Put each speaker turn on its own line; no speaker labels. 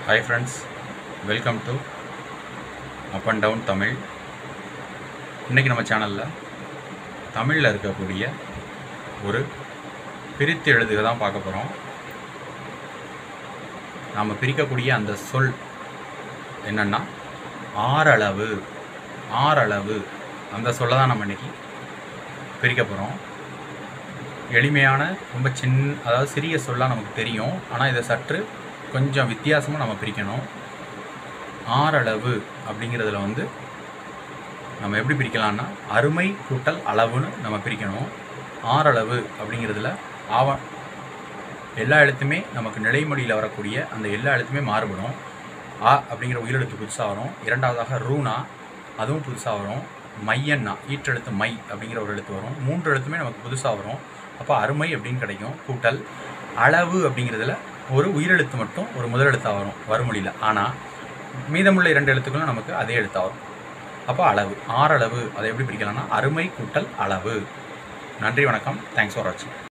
hi friends welcome to up and down Tamil இன்றைக்கி நம்ம சேனலில் தமிழில் இருக்கக்கூடிய ஒரு பிரித்து எழுதுக தான் பார்க்க போகிறோம் நாம் பிரிக்கக்கூடிய அந்த சொல் என்னென்னா ஆறளவு ஆறளவு அந்த சொல்ல தான் நம்ம இன்றைக்கி பிரிக்க போகிறோம் எளிமையான ரொம்ப சின்ன அதாவது சிறிய சொல்லாக நமக்கு தெரியும் ஆனால் இதை சற்று கொஞ்சம் வித்தியாசமாக நம்ம பிரிக்கணும் ஆறளவு அப்படிங்கிறதுல வந்து நம்ம எப்படி பிரிக்கலாம்னா அருமை கூட்டல் அளவுன்னு நம்ம பிரிக்கணும் ஆறளவு அப்படிங்கிறதுல ஆவ எல்லா எழுத்துமே நமக்கு நிலைமொழியில் வரக்கூடிய அந்த எல்லா எழுத்துமே மாறுபடும் ஆ அப்படிங்கிற உயிரெழுத்து புதுசாக வரும் இரண்டாவதாக ரூனா அதுவும் புதுசாக வரும் மையன்னா ஈற்றெழுத்து மை அப்படிங்கிற ஒரு எழுத்து வரும் மூன்று எழுத்துமே நமக்கு புதுசாக வரும் அப்போ அருமை அப்படின்னு கிடைக்கும் கூட்டல் அளவு அப்படிங்கிறதுல ஒரு உயிரெழுத்து மட்டும் ஒரு முதலெழுத்தாக வரும் வறுமொழியில் ஆனால் மீதமுள்ள இரண்டு எழுத்துக்களும் நமக்கு அதே எழுத்தாக வரும் அப்போ அளவு ஆறளவு அதை எப்படி பிரிக்கலாம்னா அருமை கூட்டல் அளவு நன்றி வணக்கம் தேங்க்ஸ் ஃபார் வாட்சிங்